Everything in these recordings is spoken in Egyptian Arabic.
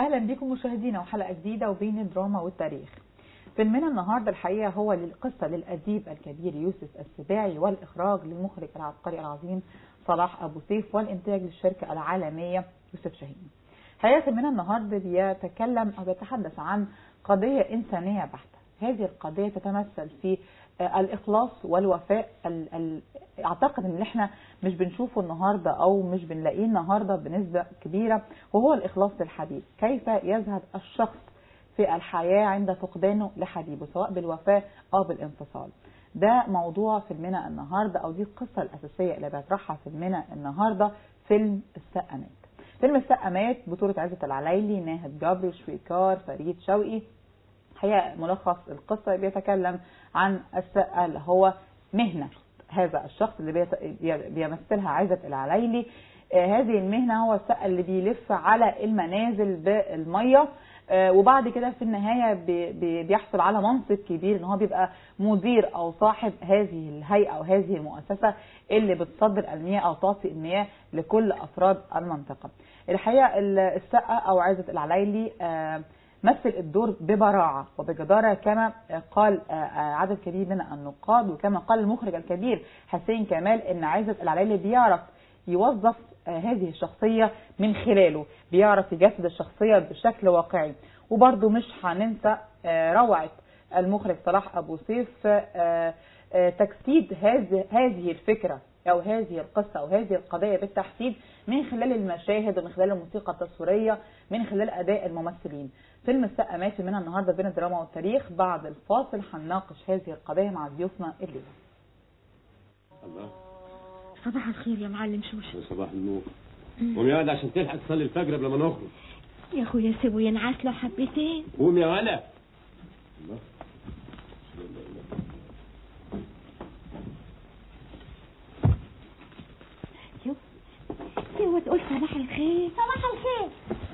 اهلا بكم مشاهدينا وحلقه جديده وبين الدراما والتاريخ فيلمنا النهارده الحقيقه هو للقصه للاديب الكبير يوسف السباعي والاخراج للمخرج العبقري العظيم صلاح ابو سيف والانتاج للشركه العالميه يوسف شاهين الحقيقه فيلمنا النهارده بيتكلم او بيتحدث عن قضيه انسانيه بحته هذه القضيه تتمثل في الاخلاص والوفاء ال ال اعتقد ان احنا مش بنشوفه النهارده او مش بنلاقيه النهارده بنسبه كبيره وهو الاخلاص للحبيب كيف يذهب الشخص في الحياه عند فقدانه لحبيبه سواء بالوفاه او بالانفصال ده موضوع فيلمنا النهارده او دي القصه الاساسيه اللي بيطرحها فيلمنا النهارده فيلم السقا مات فيلم السقا مات بطوله عزت العلايلي ناهد جبر شويكار فريد شوقي هي ملخص القصة بيتكلم عن السقا اللي هو مهنة هذا الشخص اللي بيمثلها عزت العلايلي آه هذه المهنة هو السقا اللي بيلف على المنازل بالمية آه وبعد كده في النهاية بي بي بيحصل على منصب كبير ان هو بيبقى مدير او صاحب هذه الهيئة او هذه المؤسسة اللي بتصدر المياه او تعطي المياه لكل افراد المنطقة الحقيقة السقا او عزت العلايلي آه مثل الدور ببراعة وبجدارة كما قال عدد كبير من النقاد وكما قال المخرج الكبير حسين كمال ان عزت العلايلي بيعرف يوظف هذه الشخصية من خلاله بيعرف يجسد الشخصية بشكل واقعي وبرضه مش هننسى روعة المخرج صلاح أبو سيف تجسيد هذه الفكرة أو هذه القصة أو هذه القضية بالتحديد من خلال المشاهد ومن خلال الموسيقى التصويرية من خلال أداء الممثلين فيلم السقا مات من النهارده بين الدراما والتاريخ بعد الفاصل هنناقش هذه القضية مع ضيوفنا الليلة الله صباح الخير يا معلم شوشة صباح النور قوم يا ولد عشان تلحق تصلي الفجر قبل ما نخرج يا اخويا سيبه ينعس له حبتين قوم يا ولد الله شوف سيبه تقول صباح الخير صباح الخير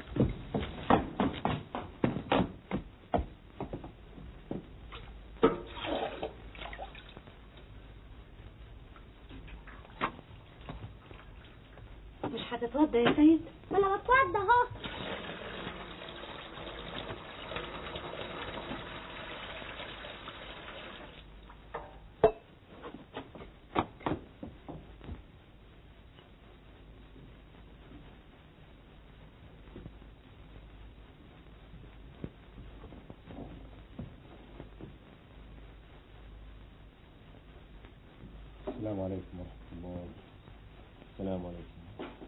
مش هتتوضى يا سيد ما انا بتوضى اهو السلام عليكم ورحمة الله السلام عليكم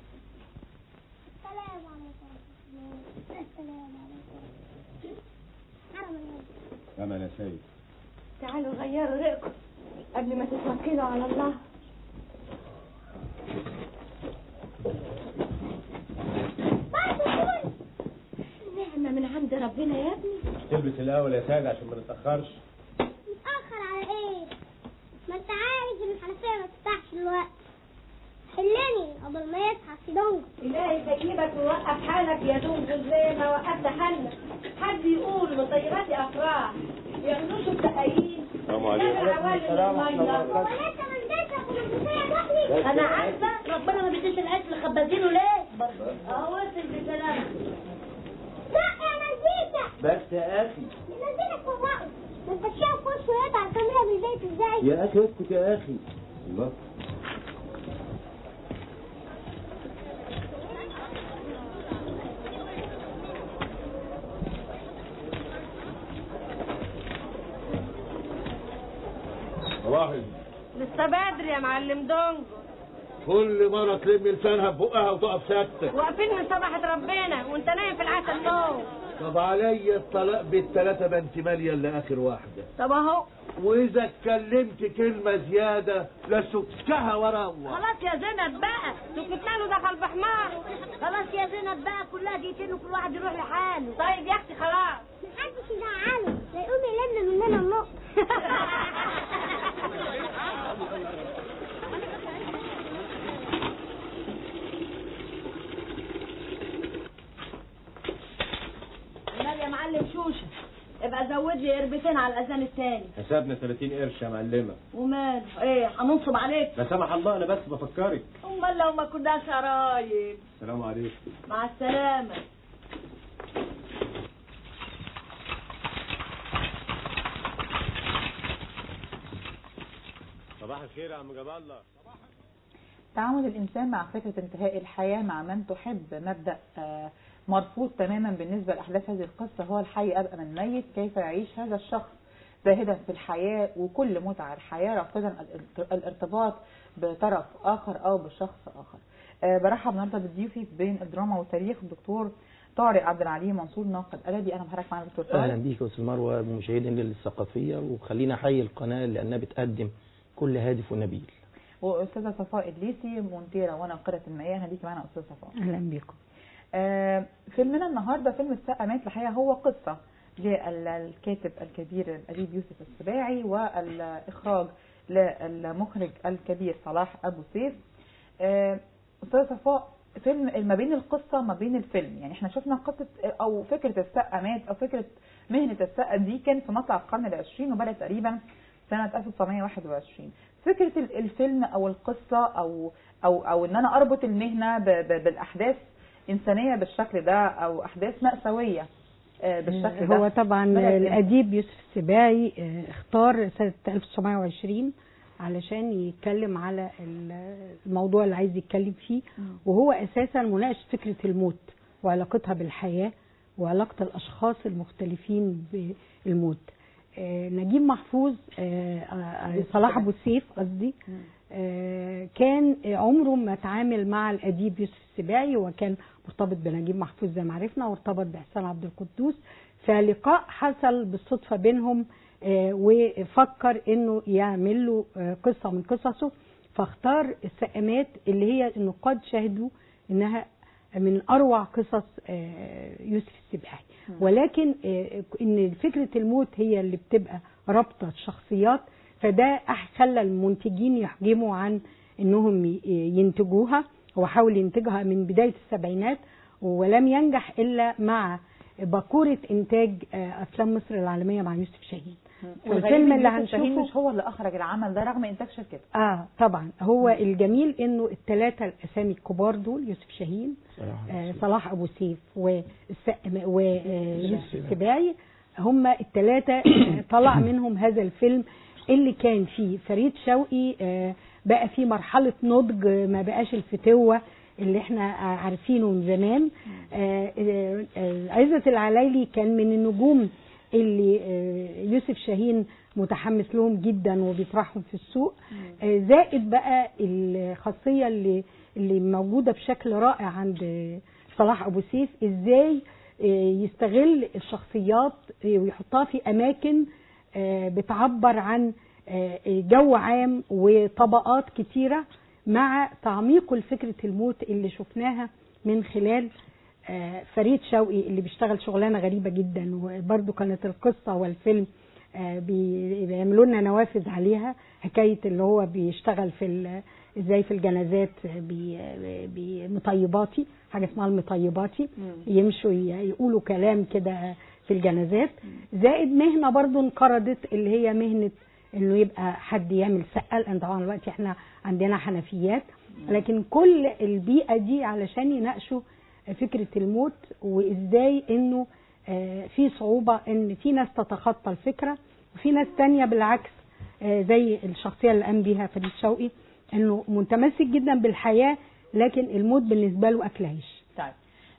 السلام عليكم السلام عليكم حرم الله أمل يا سيد تعالوا غيروا رأيكم قبل ما تتوكلوا على الله نعمة من عند ربنا يا ابني تلبس الأول يا سيد عشان ما نتأخرش متأخر على ايه ما انت عارف ان الحنفية ما تفتحش الوقت حلني قبل ما يصحى سيدونج إلهي يسيبك ووقف حالك يا دنجل زي ما وقفت حالك حد يقول مطيراتي أفراح يغنوشوا التقايين السلام عليكم هو لسه ما نزلش اخد الحنفية لوحدي أنا عارفة ربنا ما بيديش الأكل خبازينه ليه؟ أهو وصل بسلامة لا يا مزيكا بس يا أخي نزلك فوقه ما انت شايف وشه يقطع الكاميرا من البيت ازاي يا أخي اسكت يا أخي الله صباحي لسه بدري يا معلم دونجو كل مرة تلم لسانها ببقها وتقف ساكتة واقفين من صباحة ربنا وانت نايم في العسل نوم طب عليا الطلاق بالتلاتة بنت مالية اللي آخر واحدة طب اهو وإذا اتكلمت كلمة زيادة لسكتها وراء خلاص يا زينب بقى سكتنا له دخل بحمار خلاص يا زينب بقى كلها دقيقتين وكل واحد يروح لحاله طيب يا اختي خلاص محدش يزعله لا يقوم يلم مننا النقط امال يا معلم شوشه ابقى زود لي قربتين على الاذان التاني حسابنا 30 قرش يا معلمة ومال ايه هننصب عليك لا سمح الله أنا بس بفكرك امال لو ما كناش قرايب السلام عليكم مع السلامه الخير يا عم جاب الله تعامل الإنسان مع فكرة انتهاء الحياة مع من تحب مبدأ آه، مرفوض تماما بالنسبة لأحداث هذه القصة هو الحي أبقى من ميت كيف يعيش هذا الشخص زاهدا في الحياة وكل متع الحياة رافضا الارت- الارتباط بطرف آخر أو بشخص آخر آه، برحب النهارده بضيوفي بين الدراما والتاريخ الدكتور طارق عبد العليم منصور ناقد أدبي أنا بحرك معانا دكتور اهلا طارق بيك يا استاذ مروه بمشاهدينا الثقافيه وخلينا احيي القناه لانها بتقدم كل هادف ونبيل وأستاذة صفاء إدليسي مونتيرة وناقدة المياه أهلا بيكي معانا أستاذة صفاء اهلا بيكم آه، فيلمنا النهارده فيلم السقا مات الحقيقه هو قصه للكاتب الكبير الاديب يوسف السباعي والاخراج للمخرج الكبير صلاح ابو سيف آه، استاذه صفاء فيلم ما بين القصه ما بين الفيلم يعني احنا شفنا قصه او فكره السقا مات او فكره مهنه السقا دي كانت في مطلع القرن العشرين وبدات تقريبا سنه 1921 فكره ال- الفيلم او القصه او او او ان انا اربط المهنه ب- ب- بالاحداث انسانيه بالشكل ده او احداث ماساويه آه، بالشكل ده هو طبعا بدأت إمتى؟ الاديب يوسف السباعي آه، اختار سنه 1920 علشان يتكلم على ال- الموضوع اللي عايز يتكلم فيه وهو اساسا مناقشه فكره الموت وعلاقتها بالحياه وعلاقه الاشخاص المختلفين بالموت آه، نجيب محفوظ آه، آه، صلاح ابو السيف قصدي آه، كان عمره ما تعامل مع الاديب يوسف السباعي وكان مرتبط بنجيب محفوظ زي ما عرفنا وارتبط باحسان عبد القدوس فلقاء حصل بالصدفه بينهم آه، وفكر انه يعمل له آه، قصه من قصصه فاختار السقامات اللي هي النقاد شهدوا انها من اروع قصص آه، يوسف السباعي ولكن آه، ان فكره الموت هي اللي بتبقى رابطه الشخصيات فده أح- خلى المنتجين يحجموا عن انهم ي- ينتجوها هو حاول ينتجها من بدايه السبعينات ولم ينجح الا مع باكوره انتاج آه، افلام مصر العالميه مع يوسف شاهين والفيلم اللي يوسف شاهين هنشوفه مش هو اللي اخرج العمل ده رغم انتاج شركته اه طبعا هو الجميل انه الثلاثه الاسامي الكبار دول يوسف شاهين صراحة آه صلاح ابو سيف ويوسف يوسف السباعي هم الثلاثه طلع منهم هذا الفيلم اللي كان فيه فريد شوقي آه بقى فيه مرحله نضج ما بقاش الفتوه اللي احنا آه، عارفينه من زمان آه، آه، آه، عزت العلايلي كان من النجوم اللي آه، يوسف شاهين متحمس لهم جدا وبيطرحهم في السوق آه، زائد بقى الخاصيه اللي اللي موجوده بشكل رائع عند آه، صلاح ابو سيف ازاي آه، يستغل الشخصيات آه، ويحطها في اماكن آه، بتعبر عن آه، جو عام وطبقات كتيره مع تعميقه لفكره الموت اللي شفناها من خلال آه، فريد شوقي اللي بيشتغل شغلانه غريبه جدا وبرده كانت القصه والفيلم آه، بي- بيعملوا لنا نوافذ عليها حكايه اللي هو بيشتغل في ال- ازاي في الجنازات بي- بي- مطيباتي حاجه اسمها المطيباتي يمشوا ي- يقولوا كلام كده في الجنازات زائد مهنه برضو انقرضت اللي هي مهنه انه يبقى حد يعمل سقه لان طبعا دلوقتي احنا عندنا حنفيات لكن كل البيئه دي علشان يناقشوا فكره الموت وازاي انه آه، في صعوبه ان في ناس تتخطى الفكره وفي ناس تانية بالعكس آه، زي الشخصيه اللي قام بيها فريد شوقي انه متمسك جدا بالحياه لكن الموت بالنسبه له اكل عيش طيب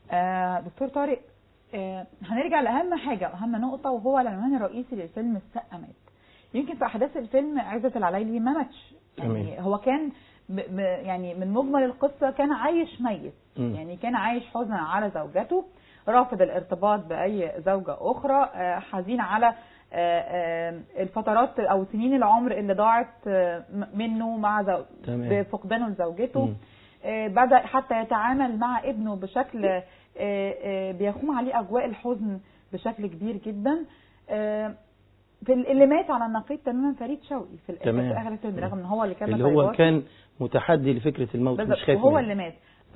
آه دكتور طارق آه هنرجع لاهم حاجه واهم نقطه وهو العنوان الرئيسي للفيلم السقا مات يمكن في احداث الفيلم عزت العلايلي ما ماتش يعني تمام. هو كان م م يعني من مجمل القصه كان عايش ميت مم. يعني كان عايش حزنا على زوجته رافض الارتباط باي زوجه اخرى آه حزين على آه، آه، الفترات او سنين العمر اللي ضاعت آه، م- منه مع زو... تمام. بفقدانه لزوجته مم. آه، بدأ حتى يتعامل مع ابنه بشكل آه، آه، بيخوم عليه أجواء الحزن بشكل كبير جدا آه، في ال- اللي مات على النقيض تماما فريد شوقي في الآخر تمام. في آخر الفيلم رغم ان هو اللي كان اللي هو طيبات. كان متحدي لفكره الموت بالظبط، مش خايف وهو منه. اللي مات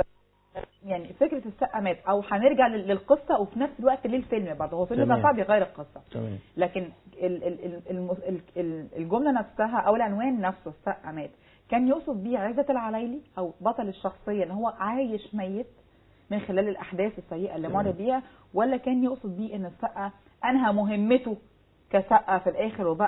ف- يعني فكرة السقا مات او هنرجع لل- للقصة وفي نفس الوقت للفيلم برضه هو فيلم تمام. صعب يغير القصة تمام لكن ال- ال- ال- الم- ال- ال- الجمله نفسها او العنوان نفسه السقا مات كان يقصد بيه عزة العلايلي او بطل الشخصيه ان هو عايش ميت من خلال الاحداث السيئه اللي مر تمام. بيها ولا كان يقصد بيه ان السقا انهى مهمته كسقا في الاخر وبقى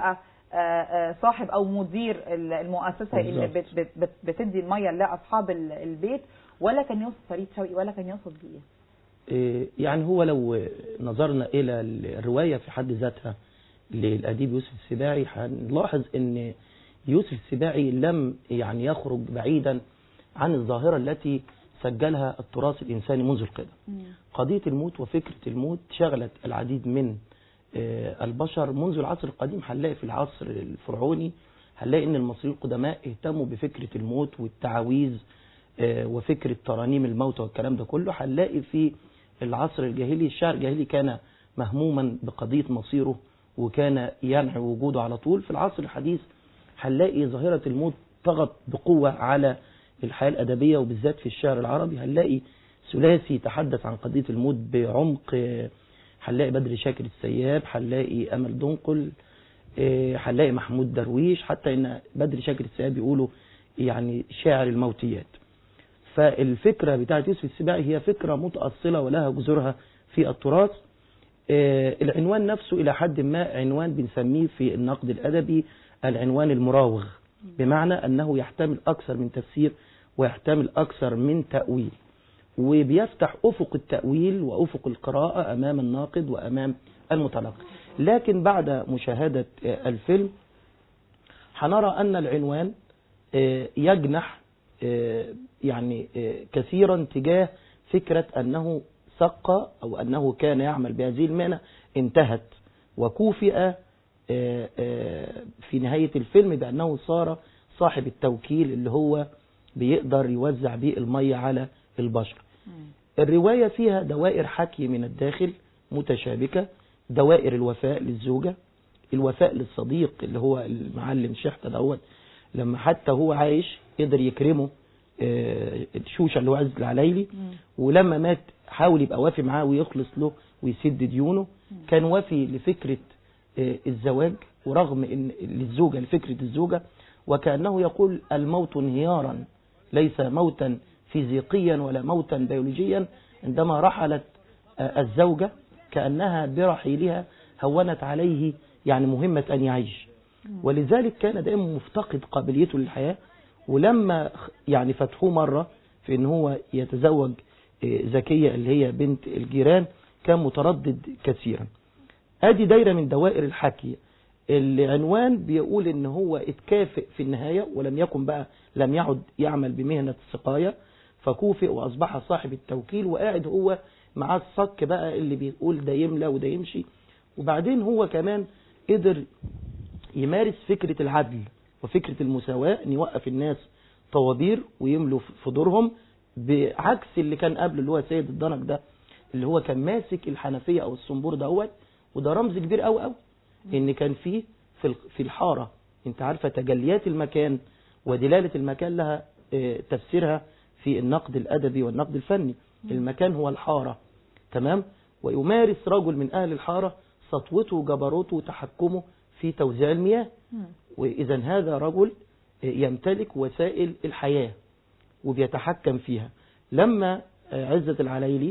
آه، آه، صاحب او مدير ال- المؤسسه اللي بالظبط. بت بت بت بتدي الميه لاصحاب ال- البيت ولا كان يقصد فريد شوقي ولا كان يقصد بيه إيه، يعني هو لو نظرنا إلى الرواية في حد ذاتها للأديب يوسف السباعي هنلاحظ أن يوسف السباعي لم يعني يخرج بعيدا عن الظاهرة التي سجلها التراث الإنساني منذ القدم قضية الموت وفكرة الموت شغلت العديد من آه، البشر منذ العصر القديم هنلاقي في العصر الفرعوني هنلاقي ان المصريين القدماء اهتموا بفكرة الموت والتعاويذ آه، وفكرة ترانيم الموت والكلام ده كله هنلاقي في العصر الجاهلي الشعر الجاهلي كان مهموما بقضية مصيره وكان ينعي وجوده على طول في العصر الحديث هنلاقي ظاهرة الموت طغت بقوة على الحياة الأدبية وبالذات في الشعر العربي هنلاقي ثلاثي تحدث عن قضية الموت بعمق آه، هنلاقي بدر شاكر السياب هنلاقي أمل دنقل آه، هنلاقي محمود درويش حتى ان بدر شاكر السياب بيقولوا يعني شاعر الموتيات فالفكرة بتاعت يوسف السباعي هي فكرة متأصلة ولها جذورها في التراث آه، العنوان نفسه إلى حد ما عنوان بنسميه في النقد الأدبي العنوان المراوغ بمعنى أنه يحتمل أكثر من تفسير ويحتمل أكثر من تأويل وبيفتح أفق التأويل وأفق القراءة أمام الناقد وأمام المتلقي لكن بعد مشاهدة آه، الفيلم هنرى أن العنوان آه، يجنح آه، يعني آه، كثيرا تجاه فكرة أنه سق أو أنه كان يعمل بهذه المهنة انتهت وكوفئ آه، آه، في نهاية الفيلم بأنه صار صاحب التوكيل اللي هو بيقدر يوزع بيه المية على البشر الرواية فيها دوائر حكي من الداخل متشابكة دوائر الوفاء للزوجة الوفاء للصديق اللي هو المعلم شحتة دوت لما حتى هو عايش قدر يكرمه آه، الشوشة اللي هو عز العلايلي ولما مات حاول يبقى وافي معاه ويخلص له ويسد ديونه كان وافي لفكرة آه، الزواج ورغم ان للزوجة لفكرة الزوجة وكأنه يقول الموت انهيارا ليس موتا فيزيقيا ولا موتا بيولوجيا عندما رحلت آه، الزوجة كأنها برحيلها هونت عليه يعني مهمة أن يعيش ولذلك كان دائما مفتقد قابليته للحياة ولما خ- يعني فتحوه مرة في ان هو يتزوج آه، زكية اللي هي بنت الجيران كان متردد كثيرا ادي دايرة من دوائر الحكي العنوان بيقول ان هو اتكافئ في النهاية ولم يكن بقى لم يعد يعمل بمهنة السقاية فكوفئ واصبح صاحب التوكيل وقاعد هو معاه الصك بقى اللي بيقول ده يملى وده يمشي وبعدين هو كمان قدر يمارس فكرة العدل وفكرة المساواة ان يوقف الناس طوابير ويملوا في دورهم بعكس اللي كان قبل اللي هو سيد الدنك ده اللي هو كان ماسك الحنفية او الصنبور دوت وده رمز كبير قوي قوي ان كان فيه في الخ- في الحارة انت عارفة تجليات المكان ودلالة المكان لها آه، تفسيرها في النقد الادبي والنقد الفني المكان هو الحارة تمام ويمارس رجل من اهل الحارة سطوته وجبروته وتحكمه في توزيع المياه وإذا هذا رجل يمتلك وسائل الحياة وبيتحكم فيها لما عزة العليلي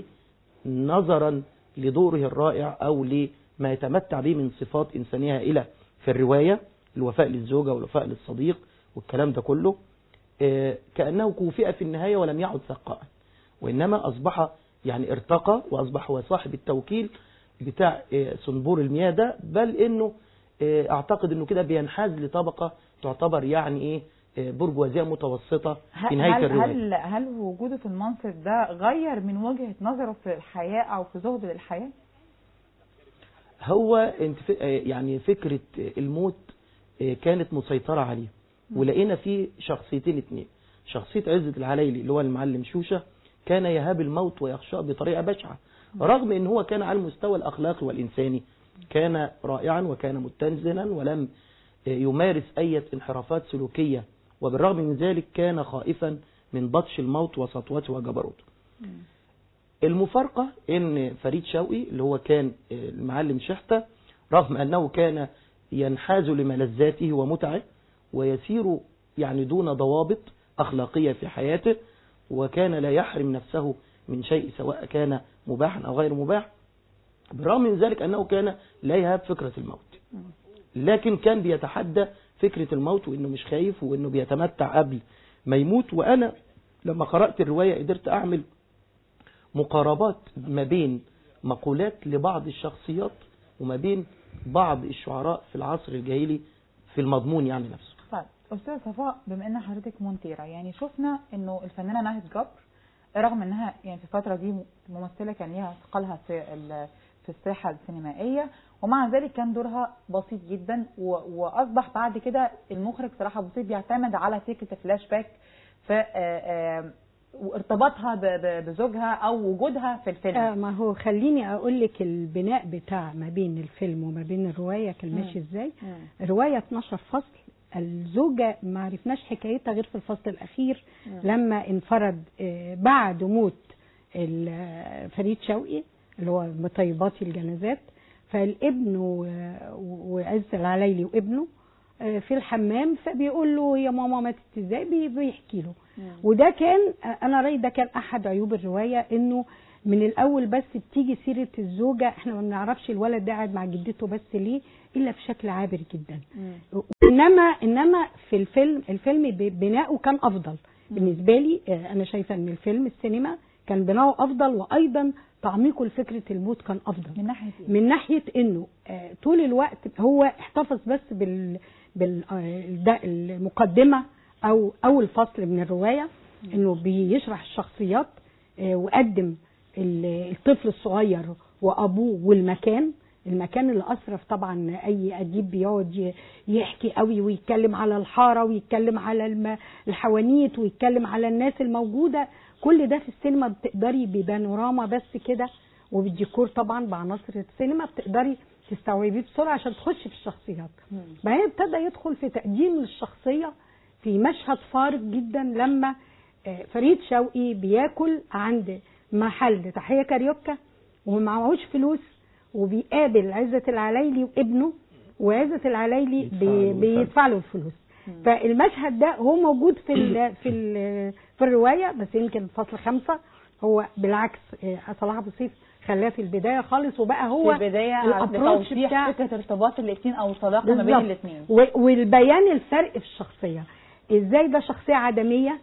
نظرا لدوره الرائع أو لما يتمتع به من صفات إنسانية هائلة في الرواية الوفاء للزوجة والوفاء للصديق والكلام ده كله آه، كأنه كوفئ في النهاية ولم يعد ثقاء وإنما أصبح يعني ارتقى وأصبح هو صاحب التوكيل بتاع آه، صنبور المياه ده بل إنه آه، أعتقد إنه كده بينحاز لطبقة تعتبر يعني إيه آه، برجوازية متوسطة في هل نهاية هل, الرواية هل هل وجوده في المنصب ده غير من وجهة نظره في الحياة او في زهده للحياة؟ هو انت ف- آه، يعني فكرة آه، الموت آه، كانت مسيطرة عليه ولقينا فيه شخصيتين اتنين شخصية عزة العلايلي اللي هو المعلم شوشة كان يهاب الموت ويخشاه بطريقة بشعة رغم ان هو كان على المستوى الاخلاقي والانساني كان رائعا وكان متزنا ولم آه، يمارس اي انحرافات سلوكية وبالرغم من ذلك كان خائفا من بطش الموت وسطوته وجبروته المفارقة ان فريد شوقي اللي هو كان المعلم شحتة رغم انه كان ينحاز لملذاته ومتعه ويسير يعني دون ضوابط اخلاقية في حياته وكان لا يحرم نفسه من شيء سواء كان مباحا او غير مباح بالرغم من ذلك انه كان لا يهاب فكرة الموت لكن كان بيتحدى فكرة الموت وانه مش خايف وانه بيتمتع قبل ما يموت وانا لما قرأت الرواية قدرت اعمل مقاربات ما بين مقولات لبعض الشخصيات وما بين بعض الشعراء في العصر الجاهلي في المضمون يعني نفسه طيب استاذ صفاء بما ان حضرتك مونتيرة يعني شفنا انه الفنانه ناهد جبر رغم انها يعني في الفتره دي ممثله كان ليها ثقلها في ال- في الساحه السينمائيه ومع ذلك كان دورها بسيط جدا و- واصبح بعد كده المخرج صراحه ابو سيف بيعتمد على فكره الفلاش باك في آه، آه، وارتباطها ب- ب- بزوجها او وجودها في الفيلم آه ما هو خليني اقول لك البناء بتاع ما بين الفيلم وما بين الروايه كان مم. ماشي ازاي مم. الروايه 12 فصل الزوجه ما عرفناش حكايتها غير في الفصل الاخير مم. لما انفرد آه، بعد موت ال- آه، فريد شوقي اللي هو مطيباتي الجنازات فالابن و- وعز العليلي وابنه آه، في الحمام فبيقول له يا ماما ماتت ازاي بي- بيحكي له وده كان انا رايي ده كان احد عيوب الروايه انه من الاول بس بتيجي سيره الزوجه احنا ما بنعرفش الولد ده قاعد مع جدته بس ليه الا بشكل عابر جدا مم. انما انما في الفيلم الفيلم ب- بناؤه كان افضل بالنسبه لي آه، انا شايفه ان الفيلم السينما كان بناؤه افضل وايضا تعميقه لفكره الموت كان افضل من ناحيه إيه؟ من ناحيه انه آه، طول الوقت هو احتفظ بس بال بال آه، ده المقدمه او اول فصل من الروايه انه بيشرح الشخصيات آه، وقدم ال- الطفل الصغير وابوه والمكان المكان اللي اسرف طبعا اي اديب بيقعد ي- يحكي قوي ويتكلم على الحاره ويتكلم على الم- الحوانيت ويتكلم على الناس الموجوده كل ده في السينما بتقدري ببانوراما بس كده وبالديكور طبعا بعناصر السينما بتقدري تستوعبيه بسرعه عشان تخشي في الشخصيات بعدين ابتدى يدخل في تقديم الشخصيه في مشهد فارق جدا لما آه، فريد شوقي بياكل عند محل تحيه كاريوكا ومعهوش فلوس وبيقابل عزة العلايلي وابنه وعزة العلايلي يدفع بي له الفلوس. بيدفع له الفلوس فالمشهد ده هو موجود في ال في ال في الروايه بس يمكن فصل خمسة هو بالعكس آه، صلاح ابو سيف خلاه في البدايه خالص وبقى هو في البدايه الابروتش لتوضيح بتاع فكره ارتباط الاثنين او صداقه ما بين بالظبط. الاثنين و- والبيان الفرق في الشخصيه ازاي ده شخصيه عدميه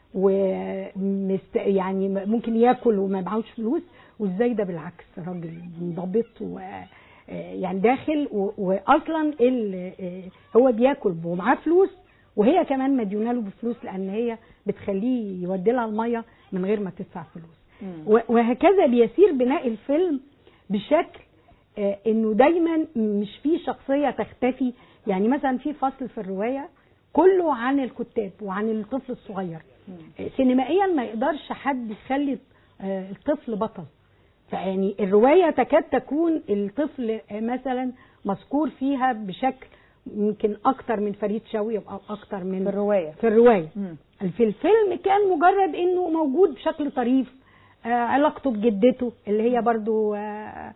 ومست يعني ممكن ياكل وما معهوش فلوس وازاي ده بالعكس راجل منضبط و آه، يعني داخل و- واصلا ال- آه، هو بياكل ومعاه فلوس وهي كمان مديونه له بفلوس لان هي بتخليه يودي لها الميه من غير ما تدفع فلوس و- وهكذا بيسير بناء الفيلم بشكل آه، انه دايما مش في شخصيه تختفي يعني مثلا في فصل في الروايه كله عن الكتاب وعن الطفل الصغير آه، سينمائيا ما يقدرش حد يخلي آه، الطفل بطل فيعني الروايه تكاد تكون الطفل آه، مثلا مذكور فيها بشكل يمكن اكتر من فريد شوقي او اكتر من في الروايه في الروايه مم. في الفيلم كان مجرد انه موجود بشكل طريف آه علاقته بجدته اللي هي برضو آه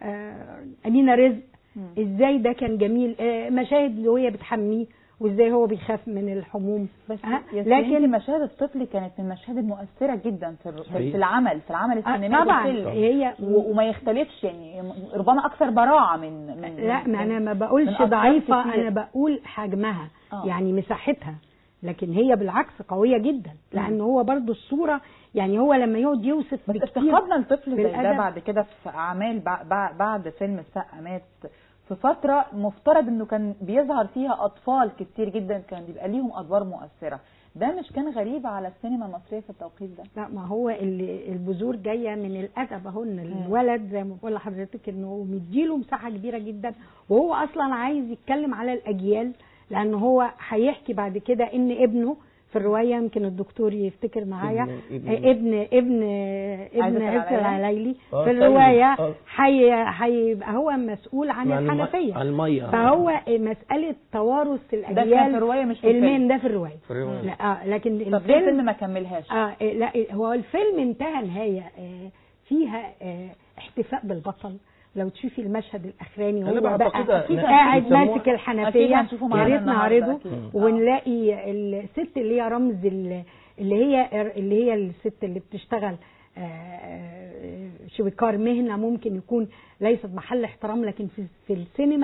آه امينه رزق مم. ازاي ده كان جميل آه مشاهد اللي وهي بتحميه وازاي هو بيخاف من الحموم بس آه لكن لكن مشاهد الطفل كانت من المشاهد المؤثره جدا في الر- في صحيح. في العمل في العمل آه السينمائي طبعا والفيلم. هي و- وما يختلفش يعني ربما اكثر براعه من من لا ما انا ما من بقولش أطفال ضعيفه كتير. انا بقول حجمها آه. يعني مساحتها لكن هي بالعكس قويه جدا لان هو برضو الصوره يعني هو لما يقعد يوصف بس بكتير افتقدنا الطفل زي ده بالأدب. بعد كده في اعمال بع- بع- بعد فيلم السقا مات في فتره مفترض انه كان بيظهر فيها اطفال كتير جدا كان بيبقى ليهم ادوار مؤثره ده مش كان غريب على السينما المصريه في التوقيت ده لا ما هو ال- البذور جايه من الادب اهو ان الولد زي ما بقول لحضرتك انه مديله مساحه كبيره جدا وهو اصلا عايز يتكلم على الاجيال لان هو هيحكي بعد كده ان ابنه في الروايه يمكن الدكتور يفتكر معايا ابن- آه، ابن ابن ابن عزة عزة العلايلي آه، في سيد. الروايه آه. هي- هيبقى هو مسؤول عن عن الم- الحنفيه عن الميه فهو مساله توارث ده كان الاجيال في الروايه مش في الفيلم المين ده في الروايه في الرواية. لا آه لكن طب ليه الفيلم الفيلم ما كملهاش اه إيه، لا إيه، هو الفيلم انتهى نهايه آه، فيها آه، احتفاء بالبطل لو تشوفي المشهد الاخراني أنا هو بقى بعتقدها أكيد قاعد يسموها- ماسك أكيد الحنفيه هنشوفه يا معانا ريت النهاردة نعرضه أكيد. ونلاقي الست اللي هي رمز ال- اللي هي اللي هي الست اللي بتشتغل آه، آه، شويكار مهنه ممكن يكون ليست محل احترام لكن في في السينما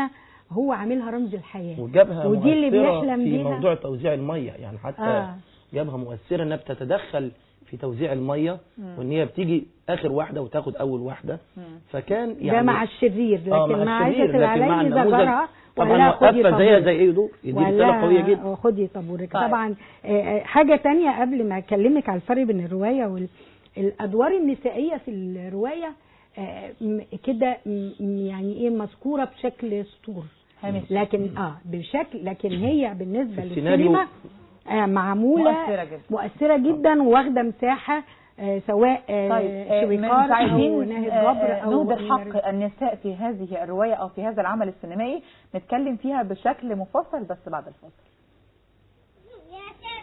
هو عاملها رمز الحياه وجابها ودي اللي مؤثرة بيحلم في بيها. موضوع توزيع الميه يعني حتى آه. جابها مؤثره انها بتتدخل في توزيع الميه وان هي بتيجي اخر واحده وتاخد اول واحده فكان يعني ده مع الشرير آه، لكن مع عائشه الشرير، لكن مع العلي النموذج زجرها طبعا ولا خدي واقفه زيها طابور. زي اي دور دي رساله قويه جدا ولا خدي طابورك طيب. طبعا آه، آه، حاجه تانية قبل ما اكلمك على الفرق بين الروايه والادوار النسائيه في الروايه آه، م- كده م- م- يعني ايه مذكوره بشكل سطور هامش. لكن اه بشكل لكن هي بالنسبه السيناريو للسينما آه، معموله مؤثرة جدا. مؤثره جدا واخده مساحه آه، سواء آه، طيب آه، مش شويكار او عايزين ناهد آه، جبر آه، او نهدر حق النساء في هذه الرواية أو في هذا العمل السينمائي نتكلم فيها بشكل مفصل بس بعد الفاصل يا ساتر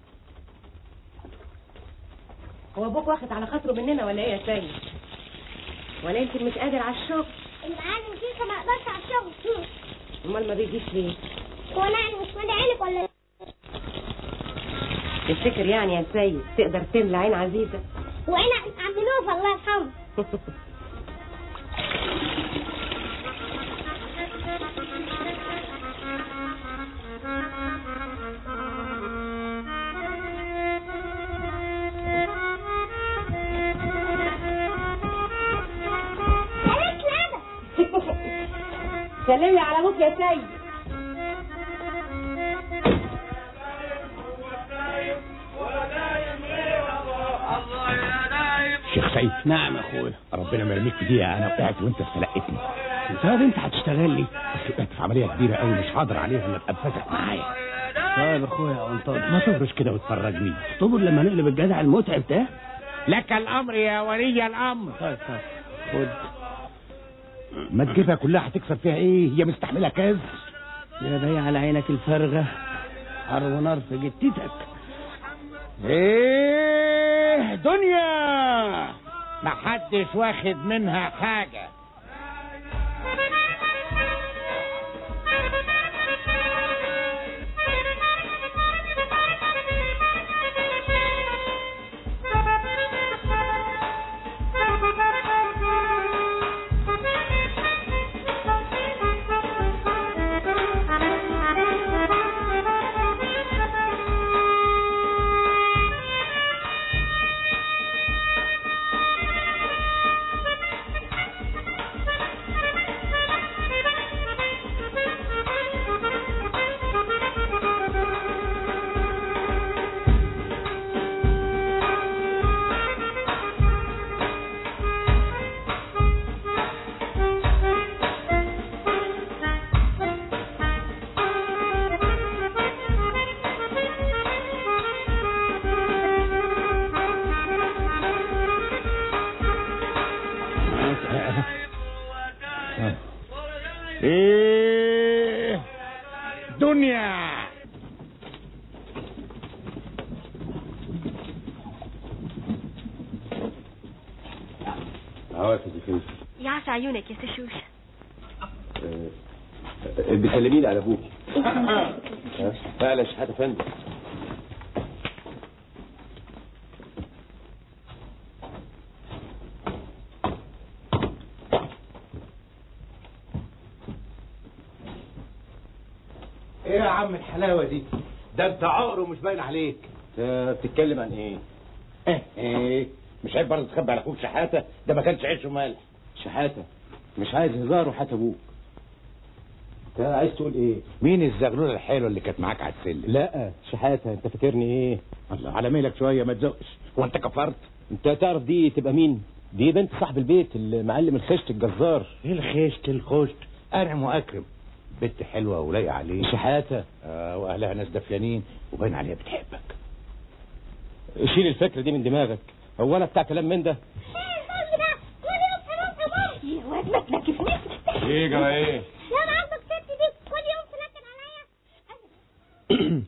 هو ابوك واخد على خاطره مننا ولا ايه يا سيد ولا يمكن مش قادر على الشغل المعلم فيك ما اقدرش على الشغل امال ما بيجيش ليه هو انا يعني مش مالي عينك ولا إيه؟ تفتكر يعني يا سيد تقدر تملى عين عزيزه وانا عم نوف الله يرحمه بلاش لعبة. سلم لي على ابوك يا سيد شيخ سيد نعم يا اخويا ربنا ما يرميك في دقيقه انا وقعت وانت استلقيتني انت انت هتشتغل لي بس وقعت في عمليه كبيره قوي مش هقدر عليها الا ابقى بفزع معايا طيب يا اخويا يا عنطاد ما تبرش كده وتفرجني اصطبر لما نقلب الجدع المتعب ده لك الامر يا ولي الامر طيب طيب خد ما تجيبها كلها هتكسب فيها ايه هي مستحمله كاز يا بيع على عينك الفارغه حر ونار في جتتك ايه دنيا محدش واخد منها حاجة ايه دنيا اهو يا سيدي فين يعسى عيونك يا سشوش بتكلميني على ابوك فعلا شحاته فندم ايه يا عم الحلاوه دي ده انت عقر ومش باين عليك انت بتتكلم عن ايه ايه ايه مش عيب برضه تخبي على اخوك شحاته ده ما كانش عيش وملح شحاته مش عايز هزار وحات ابوك انت عايز تقول ايه مين الزغلوله الحلوه اللي كانت معاك على السلم لا شحاته انت فاكرني ايه الله على ميلك شويه ما تزقش هو انت كفرت انت تعرف دي تبقى مين دي بنت صاحب البيت اللي معلم الخشت الجزار ايه الخشت الخشت انعم واكرم بنت حلوه ولايقه عليك شحاته آه واهلها ناس دفيانين وباين عليها بتحبك شيل الفكره دي من دماغك هو انا بتاع كلام من ده يا واد ما تنكفنيش ايه جرى ايه يا ما عندك ست دي كل يوم تنكد عليا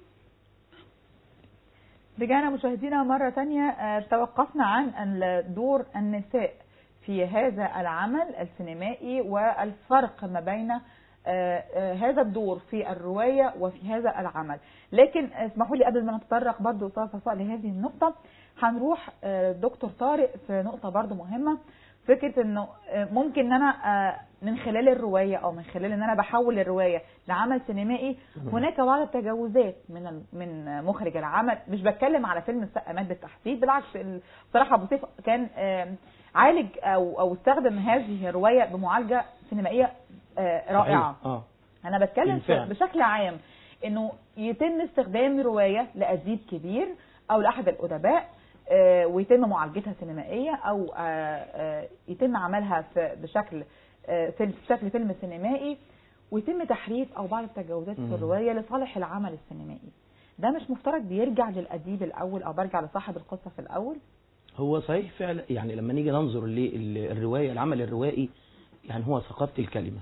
رجعنا مشاهدينا مرة تانية آه، توقفنا عن ال- دور النساء في هذا العمل السينمائي والفرق ما بين آه، آه، هذا الدور في الرواية وفي هذا العمل لكن اسمحوا لي قبل ما نتطرق برضو أستاذ صفاء لهذه النقطة هنروح آه، دكتور طارق في نقطة برضو مهمة فكره انه آه، ممكن ان انا آه، من خلال الروايه او من خلال ان انا بحول الروايه لعمل سينمائي هناك بعض التجاوزات من ال- من مخرج العمل مش بتكلم على فيلم السقامات بالتحديد بالعكس ال- بصراحه ابو سيف كان آم، عالج او او استخدم هذه الروايه بمعالجه سينمائيه آه، رائعه اه انا بتكلم في- بالفعل. بشكل عام انه يتم استخدام روايه لاديب كبير او لاحد الادباء آه، ويتم معالجتها سينمائيه او آه، آه، يتم عملها في- بشكل آه، فيلم بشكل فيلم سينمائي ويتم تحريف او بعض التجاوزات في مم. الروايه لصالح العمل السينمائي ده مش مفترض بيرجع للاديب الاول او برجع لصاحب القصه في الاول هو صحيح فعلا يعني لما نيجي ننظر للرواية العمل الروائي يعني هو ثقافة الكلمة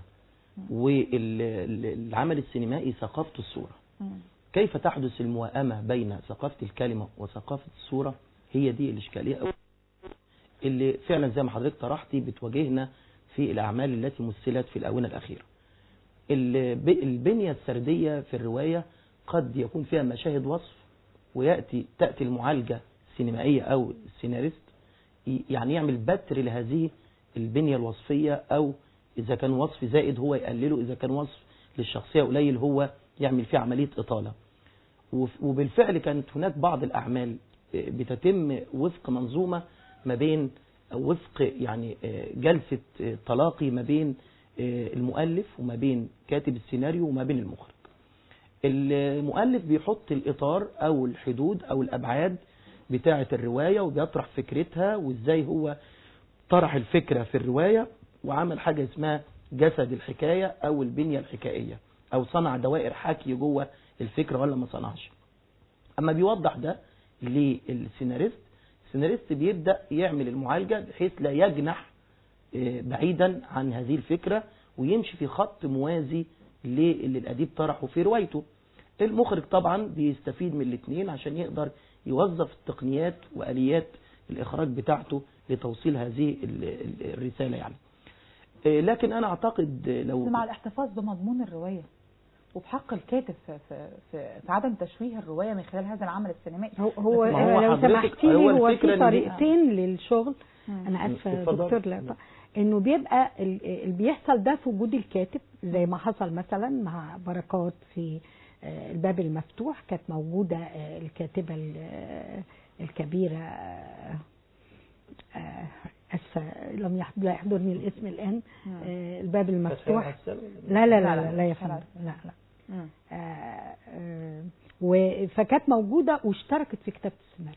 والعمل السينمائي ثقافة الصورة كيف تحدث الموائمة بين ثقافة الكلمة وثقافة الصورة هي دي الإشكالية أو اللي فعلا زي ما حضرتك طرحتي بتواجهنا في الأعمال التي مثلت في الآونة الأخيرة الب- البنية السردية في الرواية قد يكون فيها مشاهد وصف ويأتي تأتي المعالجة السينمائية أو السيناريست ي- يعني يعمل بتر لهذه البنية الوصفية أو إذا كان وصف زائد هو يقلله إذا كان وصف للشخصية قليل هو يعمل فيه عملية إطالة وف- وبالفعل كانت هناك بعض الأعمال آه، بتتم وفق منظومة ما بين أو وفق يعني آه، جلسة آه، تلاقي ما بين آه، المؤلف وما بين كاتب السيناريو وما بين المخرج المؤلف بيحط الإطار أو الحدود أو الأبعاد بتاعة الرواية وبيطرح فكرتها وإزاي هو طرح الفكرة في الرواية وعمل حاجة اسمها جسد الحكاية أو البنية الحكائية أو صنع دوائر حكي جوه الفكرة ولا ما صنعش أما بيوضح ده للسيناريست السيناريست بيبدأ يعمل المعالجة بحيث لا يجنح آه، بعيدا عن هذه الفكرة ويمشي في خط موازي للي الأديب طرحه في روايته المخرج طبعا بيستفيد من الاثنين عشان يقدر يوظف التقنيات وآليات الإخراج بتاعته لتوصيل هذه ال- ال- الرسالة يعني آه، لكن أنا أعتقد لو مع الاحتفاظ بمضمون الروايه وبحق الكاتب في, في, في, في عدم تشويه الروايه من خلال هذا العمل السينمائي هو هو ما هو لو حضرتك- سمحتي لي هو هو الفكرة في إن دي- طريقتين للشغل مم. انا اسفه اتفضل. دكتور لا انه بيبقى ال- اللي بيحصل ده في وجود الكاتب زي ما حصل مثلا مع بركات في آه، الباب المفتوح كانت موجوده آه، الكاتبه ال- آه، الكبيره آه، آه، اسفه لم يحض- لا يحضرني الاسم الان آه، الباب المفتوح لا لا لا لا, لا يا فندم لا لا مم. آه، آه، و- فكانت موجودة واشتركت في كتابة السيناريو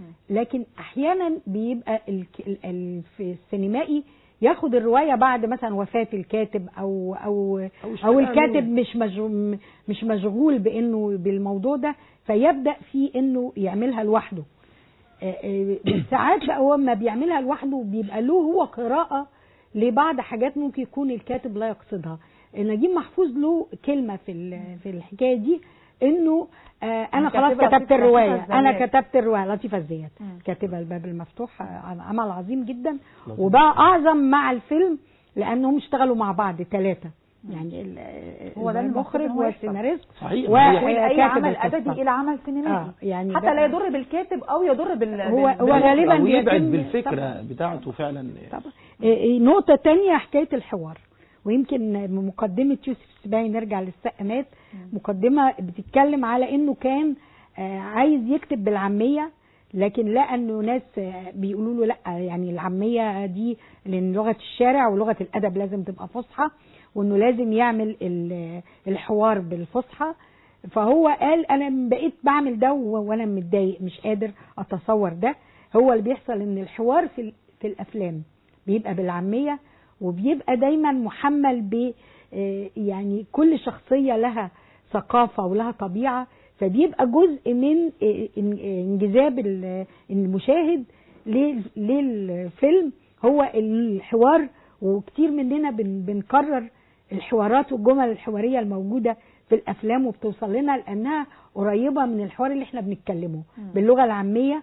لكن احيانا بيبقى الك- ال- ال- في السينمائي ياخد الروايه بعد مثلا وفاه الكاتب او او او اشتغال الكاتب مش مشغول مش مشغول بانه بالموضوع ده فيبدا في انه يعملها لوحده آه، آه، ساعات بقى هو ما بيعملها لوحده بيبقى له هو قراءه لبعض حاجات ممكن يكون الكاتب لا يقصدها نجيب محفوظ له كلمه في ال- في الحكايه دي انه آه انا خلاص كاتبة كتبت لطيفة الروايه انا الزيات. كتبت الروايه لطيفه الزيات مم. كاتبه الباب المفتوح آه، عمل عظيم جدا لطيف. وبقى اعظم مع الفيلم لانهم اشتغلوا مع بعض ثلاثه يعني ال- هو ده المخرج المفروض إن هو يحصل. والسيناريست صحيح و- هي- ومن اي كاتب عمل القصة. ادبي الى عمل سينمائي آه، يعني حتى ده- لا يضر بالكاتب او يضر بال هو- بال- هو بال- غالباً أو يبعد بيتم- بالفكرة بتاعته فعلا طبعا إيه، إيه، نقطة تانية حكاية الحوار ويمكن مقدمة يوسف السباعي نرجع للسقمات مقدمة بتتكلم على انه كان آه، عايز يكتب بالعامية لكن لقى انه ناس آه، بيقولوا له لا يعني العامية دي لان لغة الشارع ولغة الادب لازم تبقى فصحى وانه لازم يعمل ال- الحوار بالفصحى فهو قال انا بقيت بعمل ده و- وانا متضايق مش قادر اتصور ده هو اللي بيحصل ان الحوار في ال- في الافلام بيبقى بالعاميه وبيبقى دايما محمل ب آه، يعني كل شخصيه لها ثقافه ولها طبيعه فبيبقى جزء من آه، إن- آه، انجذاب ال- المشاهد لل- للفيلم هو الحوار وكتير مننا بن- بنكرر الحوارات والجمل الحواريه الموجوده في الافلام وبتوصل لنا لانها قريبه من الحوار اللي احنا بنتكلمه باللغه العاميه